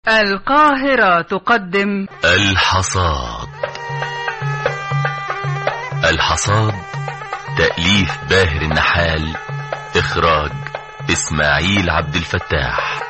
القاهرة تقدم الحصاد الحصاد تأليف باهر النحال إخراج إسماعيل عبد الفتاح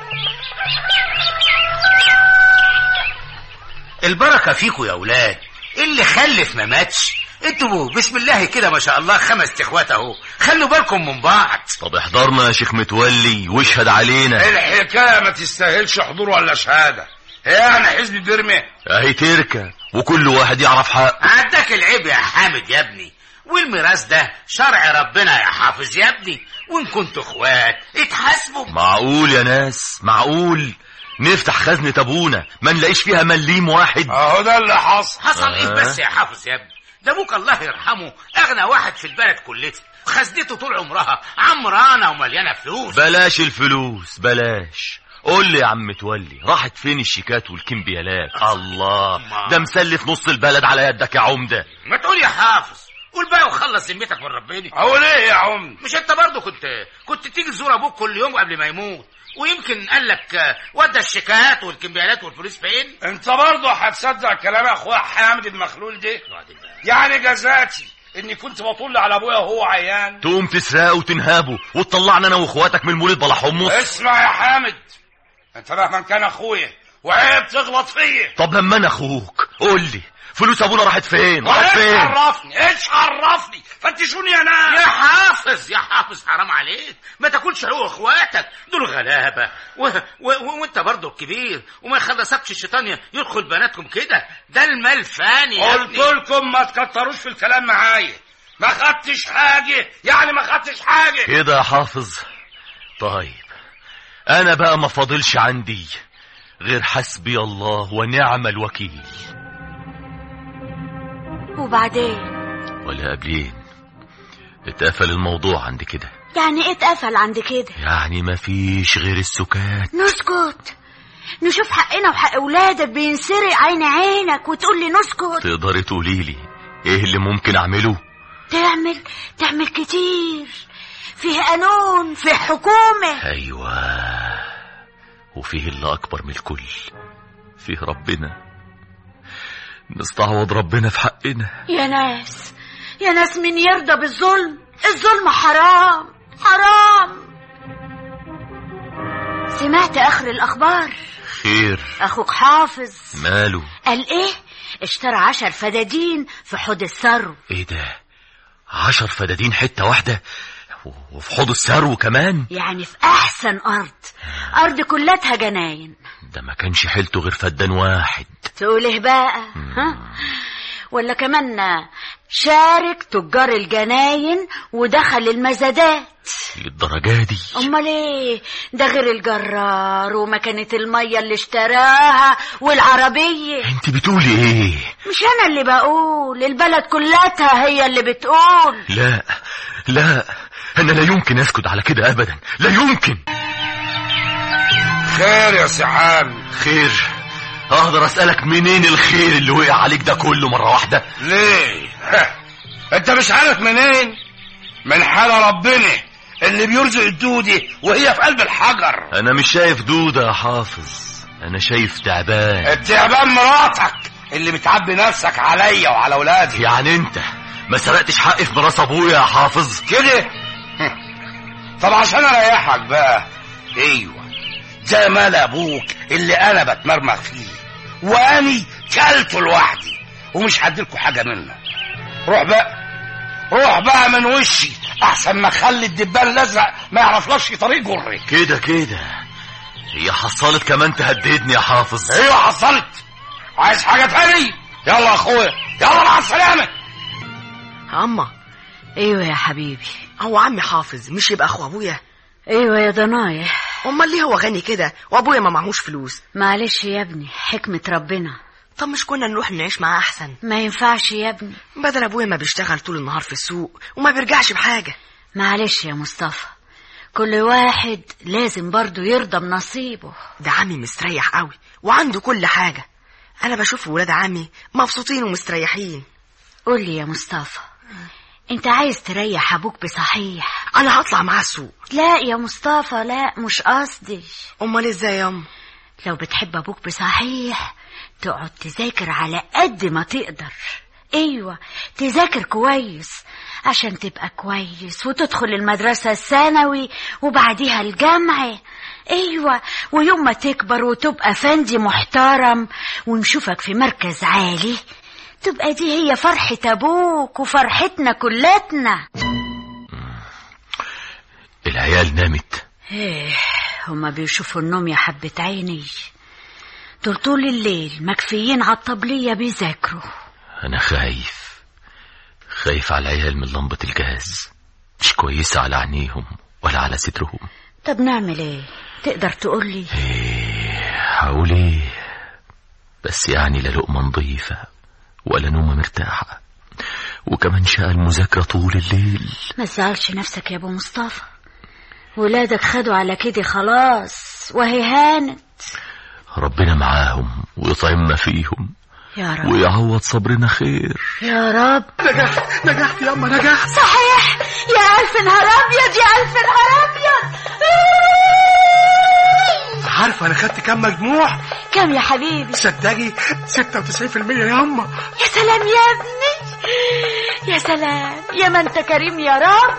البركة فيكم يا ولاد اللي خلف ما ماتش انتوا بسم الله كده ما شاء الله خمس اخوات اهو خلوا بالكم من بعض طب احضرنا يا شيخ متولي واشهد علينا الحكاية ما تستاهلش حضور ولا شهادة هي يعني حزب بيرمي اهي تركة وكل واحد يعرف حق عداك العيب يا حامد يا ابني والميراث ده شرع ربنا يا حافظ يا ابني وان كنتوا اخوات اتحاسبوا معقول يا ناس معقول نفتح خزنة ابونا ما نلاقيش فيها مليم واحد اهو ده اللي حصل حصل ايه آه. بس يا حافظ يا ابني ده ابوك الله يرحمه اغنى واحد في البلد كلها خزنته طول عمرها عمرانه ومليانه فلوس بلاش الفلوس بلاش قول لي يا عم متولي راحت فين الشيكات والكمبيالات الله ده مسلف نص البلد على يدك يا عمده ما تقول يا حافظ قول بقى وخلص ذمتك من ربنا اهو ليه يا عم مش انت برضه كنت كنت تيجي تزور ابوك كل يوم قبل ما يموت ويمكن قال لك آه، ودى الشيكات والكمبيالات والفلوس فين انت برضه هتصدق كلام اخويا حامد المخلول ده يعني جزاتي اني كنت بطل على ابويا وهو عيان تقوم تسرقه وتنهابه وتطلعنا انا واخواتك من المولد بلا حمص اسمع يا حامد انت مهما كان اخويا وعيب تغلط فيا طب لما انا اخوك قول لي فلوس ابونا راحت فين راحت ايش فين عرفني ايش عرفني فتشوني يا يا ناس حافظ يا حافظ حرام عليك ما تاكلش حقوق اخواتك دول غلابه و... و... و... وانت برضه الكبير وما يخلصكش الشيطان يدخل بناتكم كده ده المال فاني يا قلت ابني. لكم ما تكتروش في الكلام معايا ما خدتش حاجة يعني ما خدتش حاجة كده يا حافظ طيب انا بقى ما فاضلش عندي غير حسبي الله ونعم الوكيل وبعدين ولا قبلين اتقفل الموضوع عند كده يعني ايه اتقفل عند كده يعني ما فيش غير السكات نسكت نشوف حقنا وحق اولادك بينسرق عين عينك وتقول لي نسكت تقدري تقولي لي ايه اللي ممكن اعمله تعمل تعمل كتير فيه قانون فيه حكومة ايوه وفيه اللي اكبر من الكل فيه ربنا نستعوض ربنا في حقنا يا ناس يا ناس من يرضى بالظلم الظلم حرام حرام سمعت اخر الاخبار خير اخوك حافظ ماله قال ايه اشترى عشر فدادين في حوض الثرو ايه ده عشر فدادين حتة واحدة و- وفي حوض الثرو كمان يعني في احسن ارض ارض كلتها جناين ده ما كانش حيلته غير فدان واحد تقول ايه بقى ها ولا كمان شارك تجار الجناين ودخل المزادات للدرجة دي امال ايه ده غير الجرار ومكانة المية اللي اشتراها والعربية انت بتقولي ايه مش انا اللي بقول البلد كلتها هي اللي بتقول لا لا انا لا يمكن اسكت على كده ابدا لا يمكن خير يا سحام خير اقدر اسالك منين الخير اللي وقع عليك ده كله مره واحده ليه ها. انت مش عارف منين من حال ربنا اللي بيرزق الدودي وهي في قلب الحجر انا مش شايف دوده يا حافظ انا شايف تعبان التعبان مراتك اللي بتعبي نفسك عليا وعلى ولادي يعني انت ما سرقتش حقي في ميراث ابويا يا حافظ كده هم. طب عشان اريحك بقى ايوه ده مال ابوك اللي انا بتمرمغ فيه واني كلته لوحدي ومش هديلكوا حاجه منه روح بقى روح بقى من وشي احسن ما اخلي الدبان الازرق ما يعرفلاش طريق جري كده كده هي حصلت كمان تهددني يا حافظ ايوه حصلت عايز حاجه تاني يلا يا اخويا يلا مع السلامه أما ايوه يا حبيبي هو عمي حافظ مش يبقى أخو أبويا ايوه يا ضنايا أمال ليه هو غني كده وأبويا ما معهوش فلوس معلش يا ابني حكمة ربنا طب مش كنا نروح نعيش معاه أحسن ما ينفعش يا ابني بدل أبويا ما بيشتغل طول النهار في السوق وما بيرجعش بحاجة معلش يا مصطفى كل واحد لازم برضو يرضى بنصيبه ده عمي مستريح قوي وعنده كل حاجة أنا بشوف ولاد عمي مبسوطين ومستريحين قول لي يا مصطفى انت عايز تريح ابوك بصحيح أنا هطلع معاه السوق لا يا مصطفى لا مش قصدي أمال إزاي يا أم لو بتحب ابوك بصحيح تقعد تذاكر على قد ما تقدر ايوه تذاكر كويس عشان تبقى كويس وتدخل المدرسة الثانوي وبعديها الجامعة ايوه ويوم ما تكبر وتبقى فندي محترم ونشوفك في مركز عالي تبقى دي هي فرحة ابوك وفرحتنا كلتنا العيال نامت ايه هما بيشوفوا النوم يا حبة عيني دول طول الليل مكفيين على الطبلية بيذاكروا انا خايف خايف على العيال من لمبة الجهاز مش كويسة على عينيهم ولا على صدرهم طب نعمل ايه تقدر تقولي ايه هقول ايه بس يعني لا لقمة نظيفة ولا نومة مرتاحة وكمان شقى المذاكرة طول الليل ما تزعلش نفسك يا ابو مصطفى ولادك خدوا على كده خلاص وهي هانت ربنا معاهم ويطعمنا فيهم يا رب ويعوض صبرنا خير يا رب نجحت نجحت ياما نجحت صحيح يا ألف نهار أبيض يا ألف نهار أبيض عارفه انا خدت كام مجموع كم يا حبيبي صدقي 96% ياما يا سلام يا ابني يا سلام يا ما انت كريم يا رب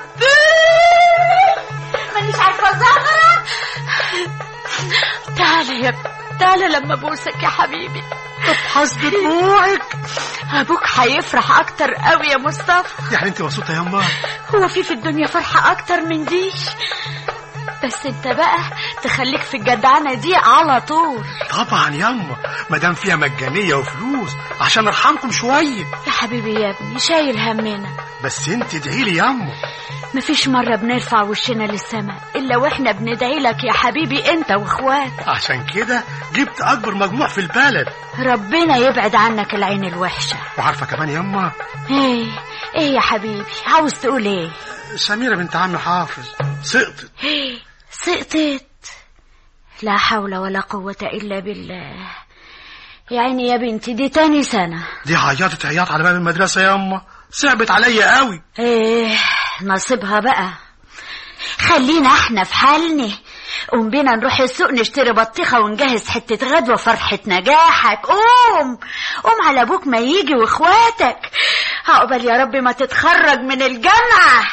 مانيش عارفه ازغرط تعالى يا ابني تعالى لما ابوسك يا حبيبي حسب دموعك ابوك هيفرح اكتر قوي يا مصطفى يعني انت مبسوطه ياما هو في في الدنيا فرحه اكتر من دي بس انت بقى تخليك في الجدعنه دي على طول طبعا ياما ما دام فيها مجانيه وفلوس عشان ارحمكم شويه يا حبيبي يا ابني شايل همنا بس انت ادعي لي ياما مفيش مرة بنرفع وشنا للسماء إلا وإحنا بندعي لك يا حبيبي أنت وإخواتك عشان كده جبت اكبر مجموع في البلد ربنا يبعد عنك العين الوحشة وعارفه كمان ياما إيه إيه يا حبيبي عاوز تقول إيه سميره بنت عم حافظ سقطت إيه سقطت لا حول ولا قوة إلا بالله يا عيني يا بنتي دي تاني سنة دي عيطت عياط على باب المدرسه ياما صعبت عليا قوي إيه نصيبها بقى خلينا احنا في حالنا قوم بينا نروح السوق نشتري بطيخة ونجهز حتة غدوة فرحة نجاحك قوم قوم على ابوك ما يجي واخواتك عقبال يا رب ما تتخرج من الجامعة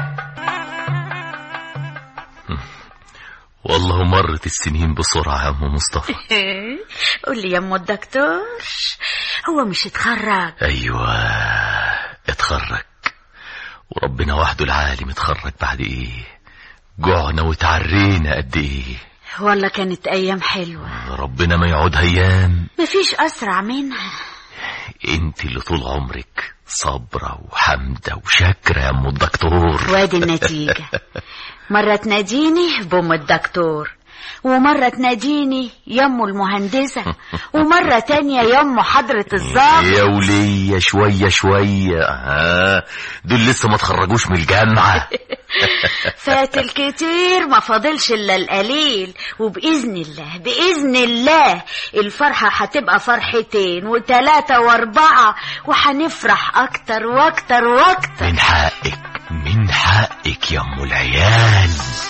والله مرت السنين بسرعة يا أم مصطفى قول لي يا ام الدكتور هو مش اتخرج أيوة اتخرج وربنا وحده العالم اتخرج بعد ايه جوعنا وتعرينا قد ايه ولا كانت ايام حلوة ربنا ما يعودها ايام مفيش اسرع منها انت اللي طول عمرك صابرة وحمدة وشاكرة يا ام الدكتور وادي النتيجة مرة تناديني بأم الدكتور ومرة تناديني يمه المهندسة ومرة تانية يمه حضرة الظابط يا ولية شوية شوية ها دول لسه ما تخرجوش من الجامعة فات الكتير ما فاضلش الا القليل وباذن الله باذن الله الفرحه هتبقى فرحتين وتلاته واربعه وهنفرح اكتر واكتر واكتر من حقك من حقك يا ام العيال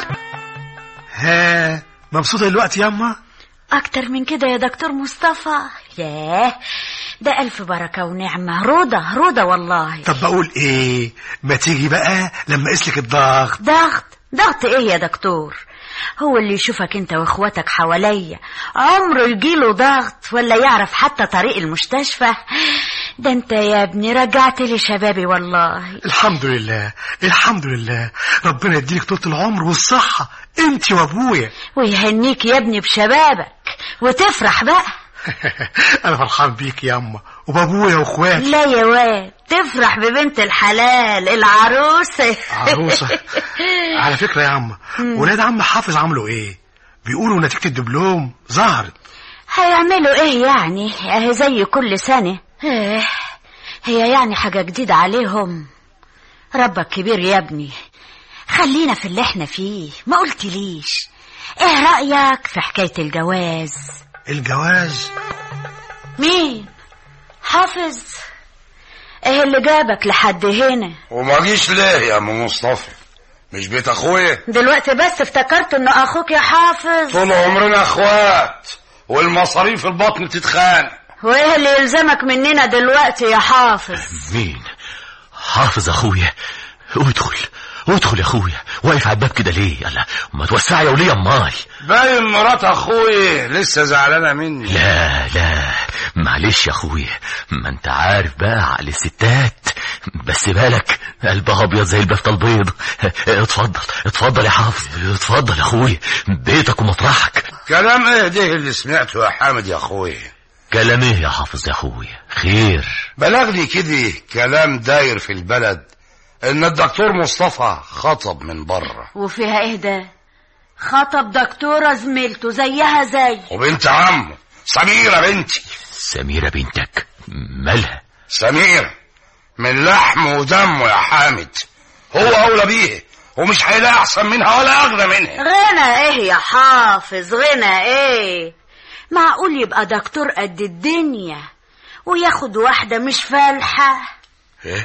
ها مبسوطه دلوقتي ياما اكتر من كده يا دكتور مصطفى ياه ده الف بركه ونعمه رضا رضا والله طب بقول ايه ما تيجي بقى لما اسلك الضغط ضغط ضغط ايه يا دكتور هو اللي يشوفك انت واخواتك حواليا عمره يجيله ضغط ولا يعرف حتى طريق المستشفى ده انت يا ابني رجعت لي شبابي والله الحمد لله الحمد لله ربنا يديلك طولة العمر والصحة انت وابويا ويهنيك يا ابني بشبابك وتفرح بقى انا فرحان بيك يا اما وبابويا واخواتي لا يا واد تفرح ببنت الحلال العروسة عروسة على فكرة يا عم ولاد عم حافظ عملوا ايه بيقولوا نتيجة الدبلوم ظهرت هيعملوا ايه يعني اهي زي كل سنة إيه هي يعني حاجة جديدة عليهم ربك كبير يا ابني خلينا في اللي احنا فيه ما قلت ليش ايه رأيك في حكاية الجواز الجواز مين حافظ ايه اللي جابك لحد هنا وما جيش ليه يا ام مصطفى مش بيت اخويا دلوقتي بس افتكرت انه اخوك يا حافظ طول عمرنا اخوات والمصاريف البطن تتخانق وايه اللي يلزمك مننا دلوقتي يا حافظ مين حافظ اخويا ادخل ادخل يا اخويا واقف على الباب كده ليه يلا ما توسع يا وليه امال باين مرات اخوي لسه زعلانه مني لا لا معلش يا اخويا ما انت عارف بقى عقل الستات بس بالك قلبها ابيض زي البفته البيض اتفضل اتفضل يا حافظ اتفضل يا اخويا بيتك ومطرحك كلام ايه ده اللي سمعته يا حامد يا اخوي كلام ايه يا حافظ يا اخويا خير بلغني كده كلام داير في البلد ان الدكتور مصطفى خطب من بره وفيها ايه ده خطب دكتورة زميلته زيها زي وبنت عمه سميرة بنتي سميرة بنتك مالها سميرة من لحم ودمه يا حامد هو اولى بيه ومش هيلاقي احسن منها ولا اغنى منها غنى ايه يا حافظ غنى ايه معقول يبقى دكتور قد الدنيا وياخد واحدة مش فالحة ايه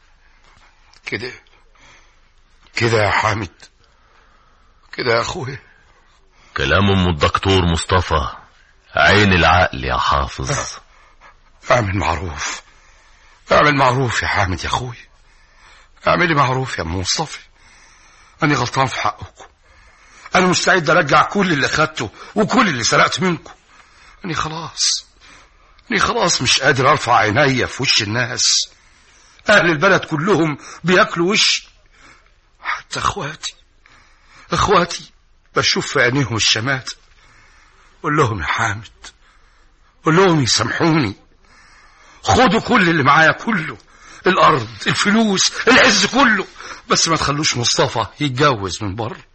كده كده يا حامد كده يا اخويا كلام ام الدكتور مصطفى عين العقل يا حافظ اعمل معروف اعمل معروف يا حامد يا اخوي اعملي معروف يا ام مصطفى انا غلطان في حقكم انا مستعد ارجع كل اللي خدته وكل اللي سرقت منكم انا خلاص انا خلاص مش قادر ارفع عينيا في وش الناس اهل البلد كلهم بياكلوا وشي حتى اخواتي اخواتي بشوف في عينيهم الشمات قول لهم يا حامد قول لهم يسامحوني خدوا كل اللي معايا كله الارض الفلوس العز كله بس ما تخلوش مصطفى يتجوز من بره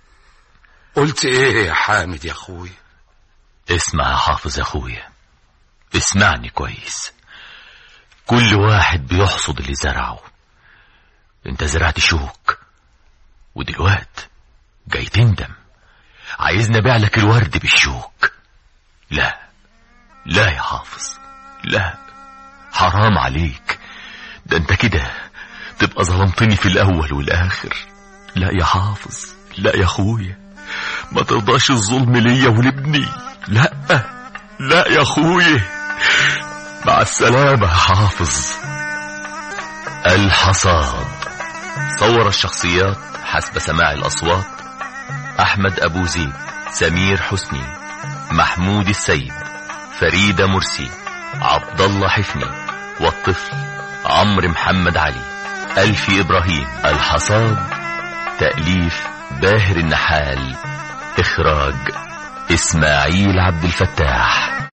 قلت ايه يا حامد يا اخويا اسمع يا حافظ يا اخويا اسمعني كويس كل واحد بيحصد اللي زرعه انت زرعت شوك ودلوقت جاي تندم عايزني ابيع لك الورد بالشوك لا لا يا حافظ لا حرام عليك ده انت كده تبقى ظلمتني في الاول والاخر لا يا حافظ لا يا اخويا ما ترضاش الظلم ليا ولابني لا لا يا اخويا مع السلامة يا حافظ الحصاد صور الشخصيات حسب سماع الأصوات أحمد أبو زيد سمير حسني محمود السيد فريدة مرسي عبد الله حفني والطفل عمرو محمد علي ألفي إبراهيم الحصاد تأليف باهر النحال إخراج إسماعيل عبد الفتاح